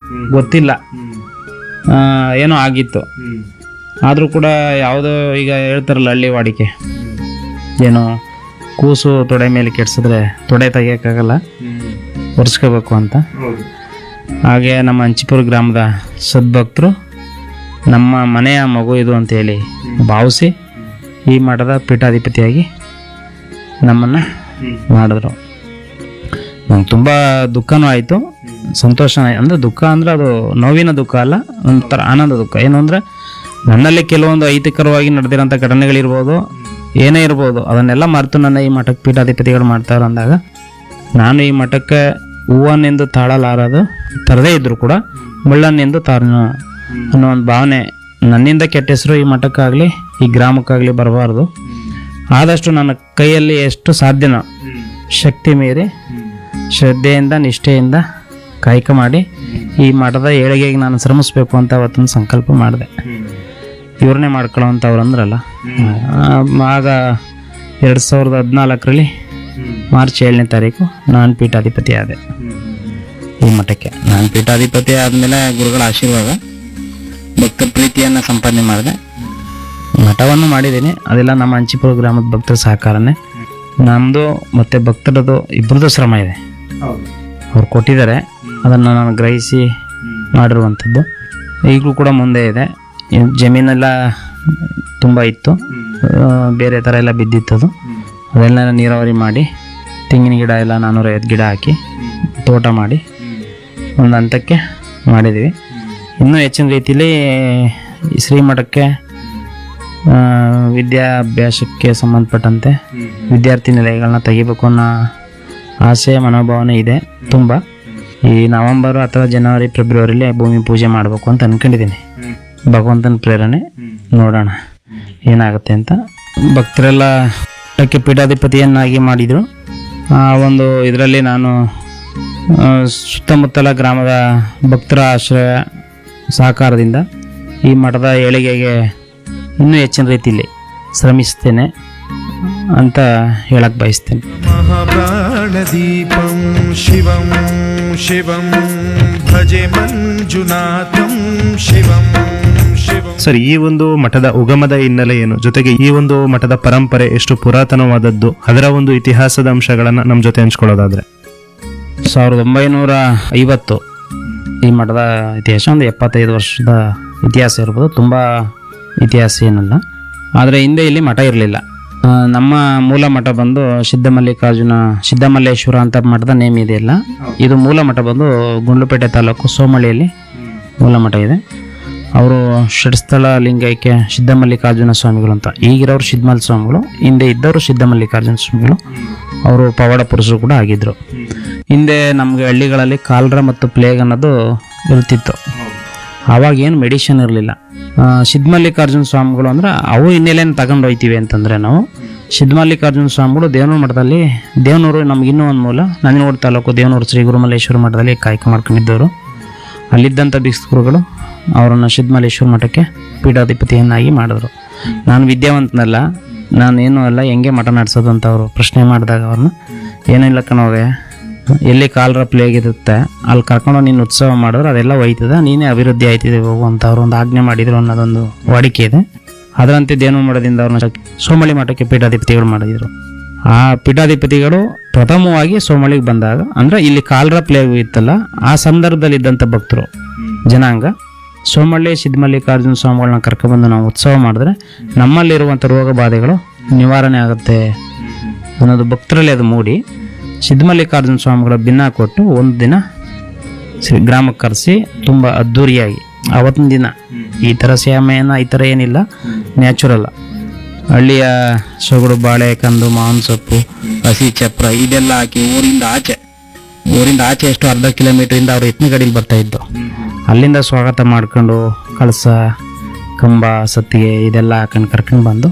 ಗೊತ್ತಿಲ್ಲ ಆ, ಏನೋ ಆಗಿತ್ತು ಆದರೂ ಕೂಡ ಯಾವುದೋ ಈಗ ಹೇಳ್ತಾರಲ್ಲ ಹಳ್ಳಿ ವಾಡಿಕೆ ಏನು ಕೂಸು ತೊಡೆ ಮೇಲೆ ಕೆಡ್ಸಿದ್ರೆ ತೊಡೆ ತೆಗಿಯೋಕ್ಕಾಗಲ್ಲ ಒರೆಸ್ಕೋಬೇಕು ಅಂತ ಹಾಗೆ ನಮ್ಮ ಅಂಚಿಪುರ ಗ್ರಾಮದ ಸದ್ಭಕ್ತರು ನಮ್ಮ ಮನೆಯ ಮಗು ಇದು ಅಂತೇಳಿ ಭಾವಿಸಿ ಈ ಮಠದ ಪೀಠಾಧಿಪತಿಯಾಗಿ ನಮ್ಮನ್ನು ಮಾಡಿದ್ರು ನಂಗೆ ತುಂಬ ದುಃಖನೂ ಆಯಿತು ಸಂತೋಷನೂ ಆಯ್ತು ಅಂದರೆ ದುಃಖ ಅಂದರೆ ಅದು ನೋವಿನ ದುಃಖ ಅಲ್ಲ ಒಂಥರ ಆನಂದ ದುಃಖ ಏನು ಅಂದರೆ ನನ್ನಲ್ಲಿ ಕೆಲವೊಂದು ಐತಿಕರವಾಗಿ ನಡೆದಿರೋಂಥ ಘಟನೆಗಳಿರ್ಬೋದು ಏನೇ ಇರ್ಬೋದು ಅದನ್ನೆಲ್ಲ ಮರೆತು ನನ್ನ ಈ ಮಠಕ್ಕೆ ಪೀಠಾಧಿಪತಿಗಳು ಮಾಡ್ತಾರೆ ಅಂದಾಗ ನಾನು ಈ ಮಠಕ್ಕೆ ಹೂವನ್ನೆಂದು ತಾಳಲಾರದು ತರದೇ ಇದ್ದರೂ ಕೂಡ ಮುಳ್ಳನ್ನೆಂದು ತಾರನು ಅನ್ನೋ ಒಂದು ಭಾವನೆ ನನ್ನಿಂದ ಕೆಟ್ಟ ಹೆಸರು ಈ ಮಠಕ್ಕಾಗಲಿ ಈ ಗ್ರಾಮಕ್ಕಾಗಲಿ ಬರಬಾರ್ದು ಆದಷ್ಟು ನನ್ನ ಕೈಯಲ್ಲಿ ಎಷ್ಟು ಸಾಧ್ಯನೋ ಶಕ್ತಿ ಮೀರಿ ಶ್ರದ್ಧೆಯಿಂದ ನಿಷ್ಠೆಯಿಂದ ಕಾಯಕ ಮಾಡಿ ಈ ಮಠದ ಏಳಿಗೆಗೆ ನಾನು ಶ್ರಮಿಸ್ಬೇಕು ಅಂತ ಅವತ್ತೊಂದು ಸಂಕಲ್ಪ ಮಾಡಿದೆ ಇವ್ರನ್ನೇ ಮಾಡ್ಕೊಳ್ಳೋವಂಥವ್ರು ಅಂದ್ರಲ್ಲ ಆ, ಆಗ ಎರಡು ಸಾವಿರದ ಹದಿನಾಲ್ಕರಲ್ಲಿ ಮಾರ್ಚ್ ಏಳನೇ ತಾರೀಕು ನಾನು ಪೀಠಾಧಿಪತಿ ಆದೆ ಈ ಮಠಕ್ಕೆ ನಾನು ಪೀಠಾಧಿಪತಿ ಆದಮೇಲೆ ಗುರುಗಳ ಆಶೀರ್ವಾದ ಭಕ್ತರ ಪ್ರೀತಿಯನ್ನು ಸಂಪಾದನೆ ಮಾಡಿದೆ ಮಠವನ್ನು ಮಾಡಿದ್ದೀನಿ ಅದೆಲ್ಲ ನಮ್ಮ ಅಂಚಿಪುರ ಗ್ರಾಮದ ಭಕ್ತರ ಸಹಕಾರನೇ ನಮ್ಮದು ಮತ್ತು ಭಕ್ತರದು ಇಬ್ಬರದು ಶ್ರಮ ಇದೆ ಅವ್ರು ಕೊಟ್ಟಿದ್ದಾರೆ ಅದನ್ನು ನಾನು ಗ್ರಹಿಸಿ ಮಾಡಿರುವಂಥದ್ದು ಈಗಲೂ ಕೂಡ ಮುಂದೆ ಇದೆ ಈ ಜಮೀನೆಲ್ಲ ತುಂಬ ಇತ್ತು ಆ, ಬೇರೆ ಥರ ಎಲ್ಲ ಬಿದ್ದಿತ್ತು ಅದು ಅದೆಲ್ಲ ನೀರಾವರಿ ಮಾಡಿ ತೆಂಗಿನ ಗಿಡ ಎಲ್ಲ ನಾನ್ನೂರೈವತ್ತು ಗಿಡ ಹಾಕಿ ತೋಟ ಮಾಡಿ ಒಂದು ಹಂತಕ್ಕೆ ಮಾಡಿದ್ದೀವಿ ಇನ್ನೂ ಹೆಚ್ಚಿನ ರೀತಿಯಲ್ಲಿ ಈ ಶ್ರೀಮಠಕ್ಕೆ ಆ, ವಿದ್ಯಾಭ್ಯಾಸಕ್ಕೆ ಸಂಬಂಧಪಟ್ಟಂತೆ ವಿದ್ಯಾರ್ಥಿ ನಿಲಯಗಳನ್ನ ತೆಗಿಬೇಕು ಅನ್ನೋ ಆಸೆ ಮನೋಭಾವನೆ ಇದೆ ತುಂಬ ಈ ನವೆಂಬರ್ ಅಥವಾ ಜನವರಿ ಫೆಬ್ರವರಿಲಿ ಭೂಮಿ ಪೂಜೆ ಮಾಡಬೇಕು ಅಂತ ಅನ್ಕೊಂಡಿದ್ದೀನಿ ಭಗವಂತನ ಪ್ರೇರಣೆ ನೋಡೋಣ ಏನಾಗುತ್ತೆ ಅಂತ ಭಕ್ತರೆಲ್ಲ ಅದಕ್ಕೆ ಪೀಠಾಧಿಪತಿಯನ್ನಾಗಿ ಮಾಡಿದರು ಆ ಒಂದು ಇದರಲ್ಲಿ ನಾನು ಆ, ಸುತ್ತಮುತ್ತಲ ಗ್ರಾಮದ ಭಕ್ತರ ಆಶ್ರಯ ಸಹಕಾರದಿಂದ ಈ ಮಠದ ಏಳಿಗೆಗೆ ಇನ್ನೂ ಹೆಚ್ಚಿನ ರೀತಿಯಲ್ಲಿ ಶ್ರಮಿಸ್ತೇನೆ ಅಂತ ಹೇಳಕ್ಕೆ ಬಯಸ್ತೇನೆ महाप्राणदीपं शिवं शिवं भजे मञ्जुनाथं शिवं शिवं ಸರ್ ಈ ಒಂದು ಮಠದ ಉಗಮದ ಹಿನ್ನೆಲೆ ಏನು ಜೊತೆಗೆ ಈ ಒಂದು ಮಠದ ಪರಂಪರೆ ಎಷ್ಟು ಪುರಾತನವಾದದ್ದು ಅದರ ಒಂದು ಇತಿಹಾಸದ ಅಂಶಗಳನ್ನ ನಮ್ಮ ಜೊತೆ ಹಂಚ್ಕೊಳ್ಳೋದಾದ್ರೆ ಸಾವಿರದ ಒಂಬೈನೂರ ಐವತ್ತು ಈ ಮಠದ ಇತಿಹಾಸ ಒಂದು ಎಪ್ಪತ್ತೈದು ವರ್ಷದ ಇತಿಹಾಸ ಇರ್ಬೋದು ತುಂಬ ಇತಿಹಾಸ ಏನಲ್ಲ ಆದರೆ ಹಿಂದೆ ಇಲ್ಲಿ ಮಠ ಇರಲಿಲ್ಲ ನಮ್ಮ ಮೂಲ ಮಠ ಬಂದು ಸಿದ್ಧಮಲ್ಲಿಕಾರ್ಜುನ ಸಿದ್ಧಮಲ್ಲೇಶ್ವರ ಅಂತ ಮಠದ ನೇಮ್ ಇದೆಯಲ್ಲ ಇದು ಮೂಲ ಮಠ ಬಂದು ಗುಂಡ್ಲುಪೇಟೆ ತಾಲೂಕು ಸೋಮಳ್ಳಿಯಲ್ಲಿ ಮೂಲ ಮಠ ಇದೆ ಅವರು ಷಡ್ಸ್ಥಳ ಲಿಂಗೈಕ್ಯ ಸಿದ್ಧಮಲ್ಲಿಕಾರ್ಜುನ ಸ್ವಾಮಿಗಳು ಅಂತ ಈಗಿರೋರು ಸಿದ್ಧಮಲ್ ಸ್ವಾಮಿಗಳು ಹಿಂದೆ ಇದ್ದವರು ಸಿದ್ಧಮಲ್ಲಿಕಾರ್ಜುನ ಸ್ವಾಮಿಗಳು ಅವರು ಪವಾಡ ಪುರುಷರು ಕೂಡ ಆಗಿದ್ರು ಹಿಂದೆ ನಮಗೆ ಹಳ್ಳಿಗಳಲ್ಲಿ ಕಾಲ್ರ ಮತ್ತು ಪ್ಲೇಗ್ ಅನ್ನೋದು ಇರ್ತಿತ್ತು ಆವಾಗ ಏನು ಮೆಡಿಷನ್ ಇರಲಿಲ್ಲ ಸಿದ್ಧಮಲ್ಲಿಕಾರ್ಜುನ ಸ್ವಾಮಿಗಳು ಅಂದ್ರೆ ಅವು ಹಿನ್ನೆಲೆಯನ್ನು ತಗೊಂಡು ಹೋಯ್ತೀವಿ ಅಂತಂದರೆ ನಾವು ಸಿದ್ಧಮಲ್ಲಿಕಾರ್ಜುನ ಸ್ವಾಮಿಗಳು ದೇವನೂರು ಮಠದಲ್ಲಿ ದೇವನೂರು ನಮ್ಗೆ ಇನ್ನೂ ಒಂದು ಮೂಲ ನಂಜನಗೂಡು ತಾಲೂಕು ದೇವನೂರು ಶ್ರೀ ಗುರುಮಲ್ಲೇಶ್ವರ ಮಠದಲ್ಲಿ ಕಾಯ್ಕ ಮಾಡ್ಕೊಂಡಿದ್ದವರು ಅಲ್ಲಿದ್ದಂಥ ಭಿಕ್ಷುಕರುಗಳು ಅವರನ್ನು ಸಿದ್ಧಮಲ್ಲೇಶ್ವರ ಮಠಕ್ಕೆ ಪೀಠಾಧಿಪತಿಯನ್ನಾಗಿ ಮಾಡಿದ್ರು ನಾನು ವಿದ್ಯಾವಂತನಲ್ಲ ನಾನೇನು ಅಲ್ಲ ಹೆಂಗೆ ಮಠ ನಡೆಸೋದು ಅಂತ ಅವರು ಪ್ರಶ್ನೆ ಮಾಡಿದಾಗ ಅವ್ರನ್ನ ಏನಿಲ್ಲ ಕಣೋಗೆ ಎಲ್ಲಿ ಕಾಲರ ಪ್ಲೇಗ್ ಇರುತ್ತೆ ಅಲ್ಲಿ ಕರ್ಕೊಂಡು ನೀನು ಉತ್ಸವ ಮಾಡಿದ್ರೆ ಅದೆಲ್ಲ ಹೋಯ್ತದ ನೀನೇ ಅಭಿವೃದ್ಧಿ ಆಯ್ತಿದೆ ಹೋಗು ಅಂತ ಅವ್ರು ಒಂದು ಆಜ್ಞೆ ಮಾಡಿದ್ರು ಅನ್ನೋದೊಂದು ವಾಡಿಕೆ ಇದೆ ಅದರಂತೆ ದೇನು ಮಠದಿಂದ ಅವ್ರನ್ನ ಸೋಮಳಿ ಮಠಕ್ಕೆ ಪೀಠಾಧಿಪತಿಗಳು ಮಾಡಿದ್ರು ಆ ಪೀಠಾಧಿಪತಿಗಳು ಪ್ರಥಮವಾಗಿ ಸೋಮಳಿಗೆ ಬಂದಾಗ ಅಂದ್ರೆ ಇಲ್ಲಿ ಕಾಲರ ಪ್ಲೇಗ್ ಇತ್ತಲ್ಲ ಆ ಸಂದರ್ಭದಲ್ಲಿ ಇದ್ದಂಥ ಭಕ್ತರು ಜನಾಂಗ ಸೋಮಳ್ಳಿ ಸಿದ್ಧಮಲ್ಲಿಕಾರ್ಜುನ ಸ್ವಾಮಿಗಳನ್ನ ಕರ್ಕೊಬಂದು ನಾವು ಉತ್ಸವ ಮಾಡಿದ್ರೆ ನಮ್ಮಲ್ಲಿರುವಂಥ ರೋಗ ಬಾಧೆಗಳು ನಿವಾರಣೆ ಆಗುತ್ತೆ ಅನ್ನೋದು ಭಕ್ತರಲ್ಲಿ ಅದು ಮೂಡಿ ಸಿದ್ಧಮಲ್ಲಿಕಾರ್ಜುನ ಸ್ವಾಮಿಗಳ ಭಿನ್ನ ಕೊಟ್ಟು ಒಂದು ದಿನ ಶ್ರೀ ಗ್ರಾಮಕ್ಕೆ ಕರೆಸಿ ತುಂಬ ಅದ್ಧೂರಿಯಾಗಿ ಅವತ್ತಿನ ದಿನ ಈ ಥರ ಸೇಮೆಯನ್ನು ಈ ಥರ ಏನಿಲ್ಲ ನ್ಯಾಚುರಲ್ ಹಳ್ಳಿಯ ಸೊಗಡು ಬಾಳೆ ಕಂದು ಮಾವಿನ ಸೊಪ್ಪು ಹಸಿ ಚಪ್ರ ಇದೆಲ್ಲ ಹಾಕಿ ಊರಿಂದ ಆಚೆ ಊರಿಂದ ಆಚೆ ಎಷ್ಟು ಅರ್ಧ ಕಿಲೋಮೀಟ್ರಿಂದ ಅವ್ರು ಎತ್ತಿನ ಗಡಿಲಿ ಬರ್ತಾ ಇದ್ದು ಅಲ್ಲಿಂದ ಸ್ವಾಗತ ಮಾಡ್ಕೊಂಡು ಕಳಸ ಕಂಬ ಸತ್ತಿಗೆ ಇದೆಲ್ಲ ಹಾಕೊಂಡು ಕರ್ಕೊಂಡು ಬಂದು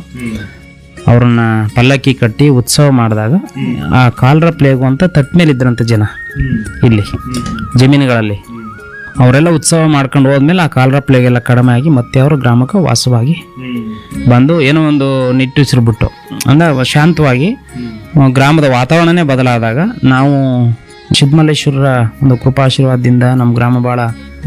ಅವ್ರನ್ನ ಪಲ್ಲಕ್ಕಿ ಕಟ್ಟಿ ಉತ್ಸವ ಮಾಡಿದಾಗ ಆ ಕಾಲ್ರ ಪ್ಲೇಗು ಅಂತ ತಟ್ ಮೇಲೆ ಇದ್ರಂತೆ ಜನ ಇಲ್ಲಿ ಜಮೀನುಗಳಲ್ಲಿ ಅವರೆಲ್ಲ ಉತ್ಸವ ಮಾಡ್ಕೊಂಡು ಹೋದ್ಮೇಲೆ ಆ ಕಾಲ್ರ ಪ್ಲೇಗ್ ಎಲ್ಲ ಕಡಿಮೆ ಆಗಿ ಮತ್ತೆ ಅವರು ಗ್ರಾಮಕ್ಕೆ ವಾಸವಾಗಿ ಬಂದು ಏನೋ ಒಂದು ನಿಟ್ಟುಸಿರು ಬಿಟ್ಟು ಅಂದ್ರೆ ಶಾಂತವಾಗಿ ಆ, ಗ್ರಾಮದ ವಾತಾವರಣನೇ ಬದಲಾದಾಗ ನಾವು ಸಿದ್ಧಮಲ್ಲೇಶ್ವರರ ಒಂದು ಕೃಪಾಶೀರ್ವಾದದಿಂದ ನಮ್ಮ ಗ್ರಾಮ ಭಾಳ